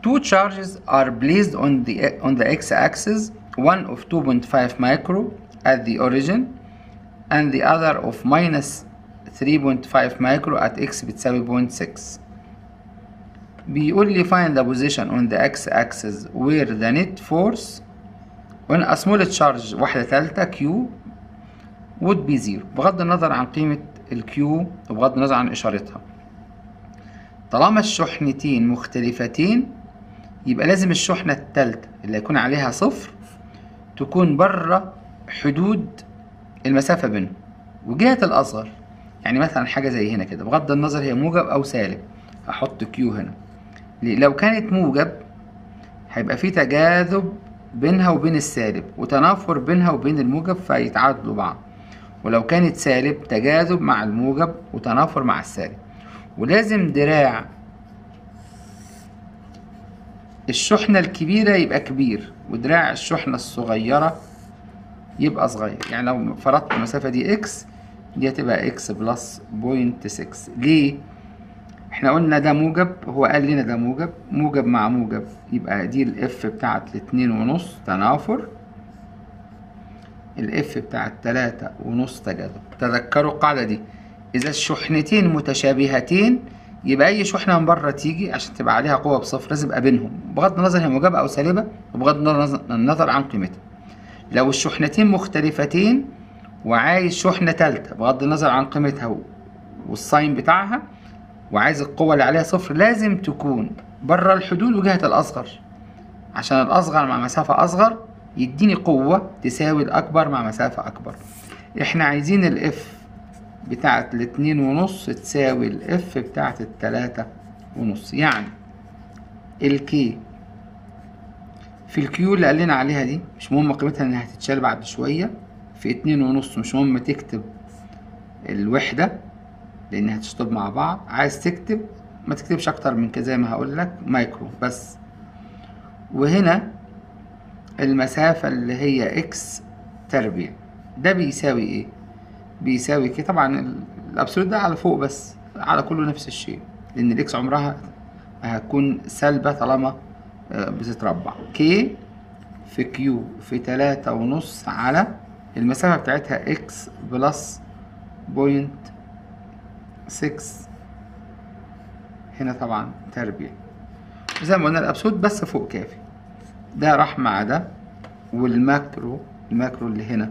two charges are placed on the on the x-axis one of 2.5 micro at the origin and the other of minus 3.5 micro at x بتساوي 0.6 بيقول لي find the position on the x-axis where the net force on a small charge واحدة تالتة Q would be zero بغض النظر عن قيمة ال Q وبغض النظر عن إشارتها طالما الشحنتين مختلفتين يبقى لازم الشحنة التالتة اللي هيكون عليها صفر تكون بره حدود المسافة بينهم وجهة الأصغر يعني مثلا حاجة زي هنا كده بغض النظر هي موجب أو سالب هحط كيو هنا ليه؟ لو كانت موجب هيبقى في تجاذب بينها وبين السالب وتنافر بينها وبين الموجب فيتعادلوا بعض ولو كانت سالب تجاذب مع الموجب وتنافر مع السالب ولازم دراع الشحنة الكبيرة يبقى كبير ودراع الشحنة الصغيرة يبقى صغير يعني لو فرضت المسافة دي اكس دي هتبقى اكس بلس بوينت سكس ليه؟ احنا قلنا ده موجب هو قال لنا ده موجب موجب مع موجب يبقى دي الاف بتاعت الاتنين ونص تنافر الاف بتاعت تلاتة ونص تجاذب تذكروا القاعدة دي اذا الشحنتين متشابهتين يبقى اي شحنة من بره تيجي عشان تبقى عليها قوة بصفر لازم يبقى بينهم بغض النظر هي موجبة او سالبة وبغض النظر- النظر عن قيمتها لو الشحنتين مختلفتين وعايز شحنة تالتة بغض النظر عن قيمتها و- والساين بتاعها وعايز القوة اللي عليها صفر لازم تكون بره الحدود وجهة الأصغر عشان الأصغر مع مسافة أصغر يديني قوة تساوي الأكبر مع مسافة أكبر احنا عايزين الاف بتاعت الاتنين ونص تساوي الاف بتاعت التلاتة ونص يعني الكي في الكيو اللي قال لنا عليها دي مش مهم قيمتها انها هتتشال بعد شوية في اتنين ونص مش مهم تكتب الوحدة لانها هتشطب مع بعض عايز تكتب ما تكتبش اكتر من كده زي ما هقول لك مايكرو بس وهنا المسافة اللي هي اكس تربيع ده بيساوي ايه بيساوي كده طبعا ال- الابسولوت ده على فوق بس على كله نفس الشيء لان الاكس عمرها ما هتكون سالبة طالما آه، بتتربع كي في كيو في تلاتة ونص على المسافة بتاعتها اكس بلس بوينت سكس هنا طبعا تربيع زي ما قلنا الابسولوت بس فوق كافي ده راح مع ده والماكرو الماكرو اللي هنا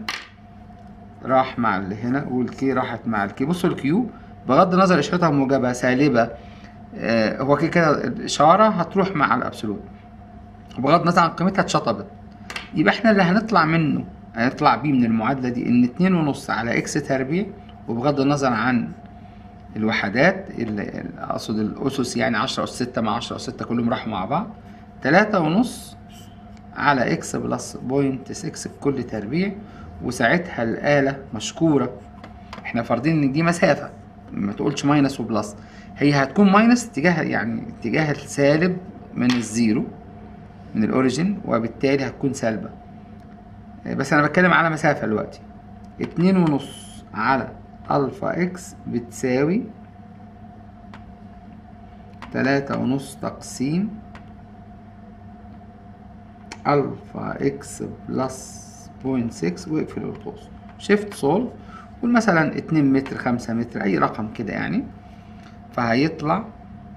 راح مع اللي هنا والكي راحت مع الكي بصوا الكيو بغض النظر اشارتها موجبة سالبة آه هو كده كده الاشارة هتروح مع الابسولوت وبغض النظر عن قيمتها اتشطبت يبقى احنا اللي هنطلع منه هنطلع بيه من المعادلة دي ان اتنين ونص على اكس تربيع وبغض النظر عن الوحدات اللي اللي اقصد الاسس يعني عشرة اس ستة مع عشرة اس ستة كلهم راحوا مع بعض تلاتة ونص على اكس بلس بوينت سكس بكل تربيع وساعتها الآلة مشكورة احنا فارضين ان دي مسافة ما تقولش ماينس وبلس هي هتكون ماينس اتجاه يعني اتجاه السالب من الزيرو من الاوريجين وبالتالي هتكون سالبة بس انا بتكلم على مسافة دلوقتي اتنين ونص على الفا اكس بتساوي تلاتة ونص تقسيم الفا اكس بلس بوينت سكس واقفل القوس شيفت سولف قول مثلا اتنين متر خمسة متر اي رقم كده يعني فهيطلع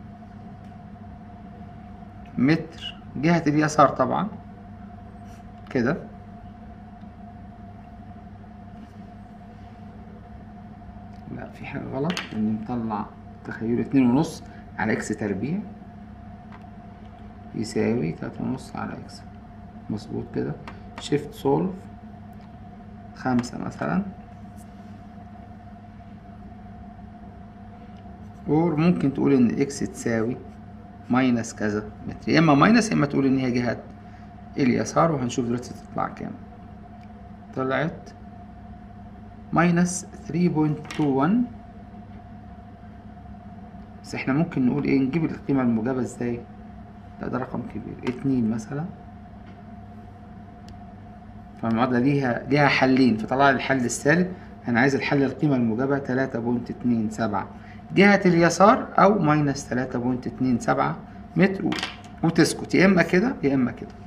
متر جهة اليسار طبعا كده لا في حاجة غلط اني مطلع تخيل اتنين ونص على اكس تربيع يساوي تلاتة ونص على اكس مظبوط كده شيفت سولف خمسة مثلا اور ممكن تقول ان اكس تساوي ماينس كذا متر يا اما ماينس يا اما تقول ان هي جهة اليسار وهنشوف دلوقتي تطلع كام طلعت ماينس 3.21 بس احنا ممكن نقول ايه نجيب القيمة الموجبة ازاي لا ده رقم كبير اتنين مثلا فالمعادلة ليها ليها حلين فطلع لي الحل السالب أنا عايز الحل القيمة الموجبة تلاتة بوينت اتنين سبعة جهة اليسار أو ماينس تلاتة بوينت اتنين سبعة متر وتسكت يا اما كده يا اما كده